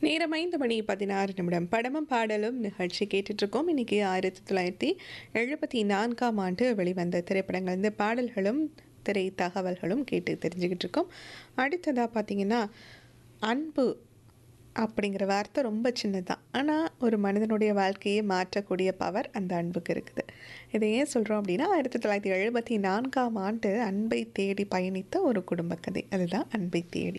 நேரம் ஐந்து மணி பதினாறு நிமிடம் படமும் பாடலும் நிகழ்ச்சி கேட்டுட்ருக்கோம் இன்றைக்கி ஆயிரத்தி தொள்ளாயிரத்தி எழுபத்தி நான்காம் ஆண்டு வெளிவந்த திரைப்படங்கள் இந்த பாடல்களும் திரை தகவல்களும் கேட்டு தெரிஞ்சுக்கிட்டு இருக்கோம் அடுத்ததாக பார்த்தீங்கன்னா அன்பு அப்படிங்கிற வார்த்தை ரொம்ப சின்னதான் ஆனால் ஒரு மனிதனுடைய வாழ்க்கையை மாற்றக்கூடிய பவர் அந்த அன்புக்கு இருக்குது இதை ஏன் சொல்கிறோம் அப்படின்னா ஆயிரத்தி தொள்ளாயிரத்தி எழுபத்தி நான்காம் ஆண்டு அன்பை தேடி பயணித்த ஒரு குடும்ப கதை அதுதான் அன்பை தேடி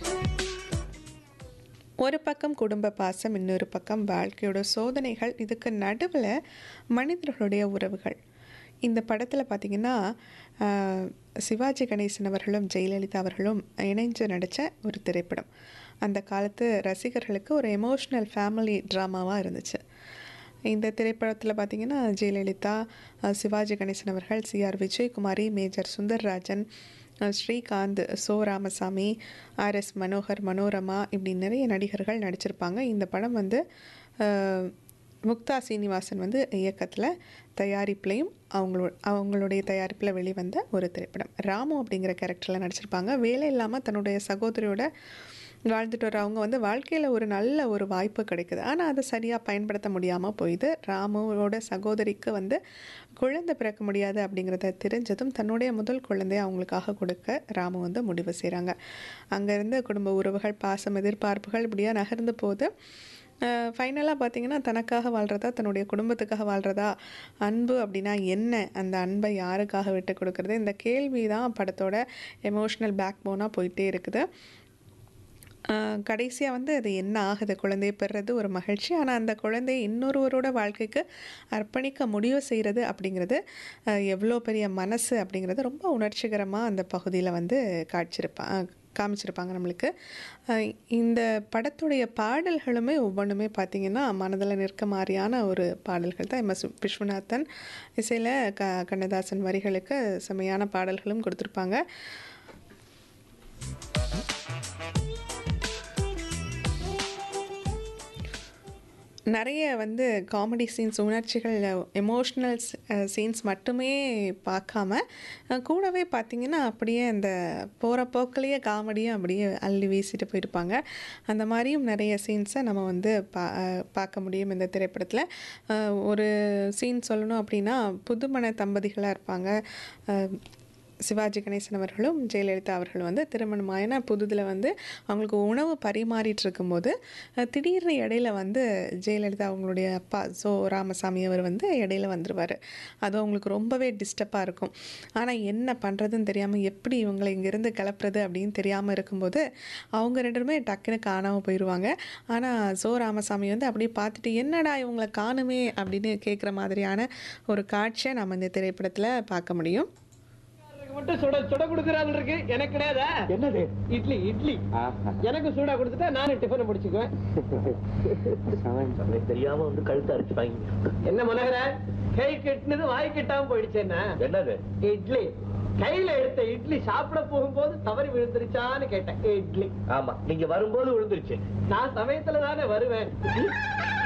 ஒரு பக்கம் குடும்ப பாசம் இன்னொரு பக்கம் வாழ்க்கையோட சோதனைகள் இதுக்கு நடுவில் மனிதர்களுடைய உறவுகள் இந்த படத்தில் பார்த்திங்கன்னா ஆஹ், சிவாஜி கணேசன் அவர்களும் ஜெயலலிதா அவர்களும் இணைஞ்சு நடித்த ஒரு திரைப்படம் அந்த காலத்து ரசிகர்களுக்கு ஒரு எமோஷ்னல் ஃபேமிலி ட்ராமாவாக இருந்துச்சு இந்த திரைப்படத்தில் பார்த்தீங்கன்னா ஜெயலலிதா அஹ், சிவாஜி கணேசன் அவர்கள் சிஆர் விஜயகுமாரி மேஜர் சுந்தர்ராஜன் அஹ், ஸ்ரீகாந்த் சோ ராமசாமி ஆர் எஸ் மனோகர் மனோரமா இப்படி நிறைய நடிகர்கள் நடிச்சிருப்பாங்க இந்த படம் வந்து அஹ், முக்தா சீனிவாசன் வந்து இயக்கத்தில் தயாரிப்புலையும் அவங்களோ அவங்களுடைய தயாரிப்பில் வெளிவந்த ஒரு திரைப்படம் ராமு அப்படிங்கிற கேரக்டரில் நடிச்சிருப்பாங்க வேலை இல்லாமல் தன்னுடைய சகோதரியோட வாழ்ந்துட்டு வர அவங்க வந்து வாழ்க்கையில் ஒரு நல்ல ஒரு வாய்ப்பு கிடைக்குது ஆனால் அதை சரியாக பயன்படுத்த முடியாமல் போயிது ராமுவோட சகோதரிக்கு வந்து குழந்தை பிறக்க முடியாது அப்படிங்கிறத தெரிஞ்சதும் தன்னுடைய முதல் குழந்தையை அவங்களுக்காக கொடுக்க ராமு வந்து முடிவு செய்கிறாங்க அங்கேருந்து குடும்ப உறவுகள் பாசம் எதிர்பார்ப்புகள் இப்படியாக நகர்ந்து போது ஃபைனலாக பார்த்தீங்கன்னா தனக்காக வாழ்கிறதா தன்னுடைய குடும்பத்துக்காக வாழ்கிறதா அன்பு அப்படின்னா என்ன அந்த அன்பை யாருக்காக விட்டு கொடுக்குறது இந்த கேள்வி தான் படத்தோட எமோஷ்னல் பேக் போனாக போயிட்டே இருக்குது கடைசியாக வந்து அது என்ன ஆகுது குழந்தையை பெறுறது ஒரு மகிழ்ச்சி ஆனால் அந்த குழந்தையை இன்னொருவரோட வாழ்க்கைக்கு அர்ப்பணிக்க முடிவு செய்கிறது அப்படிங்கிறது அஹ், எவ்வளோ பெரிய மனசு அப்படிங்கிறது ரொம்ப உணர்ச்சிகரமாக அந்த பகுதியில் வந்து காட்சிருப்பா காமிச்சிருப்பாங்க நம்மளுக்கு அஹ், இந்த படத்துடைய பாடல்களுமே ஒவ்வொன்றுமே பார்த்திங்கன்னா மனதில் நிற்க மாதிரியான ஒரு பாடல்கள் தான் எம் எஸ் விஸ்வநாதன் இசையில் க கண்ணதாசன் வரிகளுக்கு செமையான பாடல்களும் கொடுத்துருப்பாங்க நிறைய வந்து காமெடி சீன்ஸ் உணர்ச்சிகள் எமோஷ்னல் சீன்ஸ் மட்டுமே பார்க்காம அஹ், கூடவே பார்த்தீங்கன்னா அப்படியே அந்த போகிற போக்கிலேயே காமெடியும் அப்படியே அள்ளி வீசிட்டு போயிருப்பாங்க அந்த மாதிரியும் நிறைய சீன்ஸை நம்ம வந்து பா அஹ், பார்க்க முடியும் இந்த திரைப்படத்தில் அஹ், ஒரு சீன் சொல்லணும் அப்படின்னா புதுமண தம்பதிகளாக இருப்பாங்க அஹ், சிவாஜி கணேசன் அவர்களும் ஜெயலலிதா அவர்களும் வந்து திருமணமாயின புதுதில் வந்து அவங்களுக்கு உணவு பரிமாறிட்டு இருக்கும்போது அஹ், திடீர்னு இடையில வந்து ஜெயலலிதா அவங்களுடைய அப்பா சோ ராமசாமி அவர் வந்து இடையில வந்துடுவார் அது அவங்களுக்கு ரொம்பவே டிஸ்டர்பாக இருக்கும் ஆனால் என்ன பண்ணுறதுன்னு தெரியாமல் எப்படி இவங்களை இங்கேருந்து கிளப்புறது அப்படின்னு தெரியாமல் இருக்கும்போது அவங்க ரெண்டுமே டக்குன்னு காணாமல் போயிடுவாங்க ஆனால் சோ ராமசாமி வந்து அப்படியே பார்த்துட்டு என்னடா இவங்களை காணுமே அப்படின்னு கேட்குற மாதிரியான ஒரு காட்சியை நம்ம இந்த திரைப்படத்தில் பார்க்க முடியும் எனக்கு மட்டும் சுட சுட கொடுக்கறாரு இருக்கு எனக்கு கிடையாதா என்னது இட்லி இட்லி எனக்கு சூடா கொடுத்துட்டா நானும் டிஃபன் முடிச்சுக்குவேன் அவன் தெரியாம வந்து கழுத்து அடிச்சுட்டாங்க என்ன மனோகர கை கெட்டினது வாய் கெட்டாம போயிடுச்சு என்ன என்னது இட்லி கையில எடுத்த இட்லி சாப்பிட போகும்போது தவறி விழுந்துருச்சான்னு கேட்டேன் இட்லி ஆமா நீங்க வரும்போது விழுந்துருச்சு நான் சமயத்துல தானே வருவேன்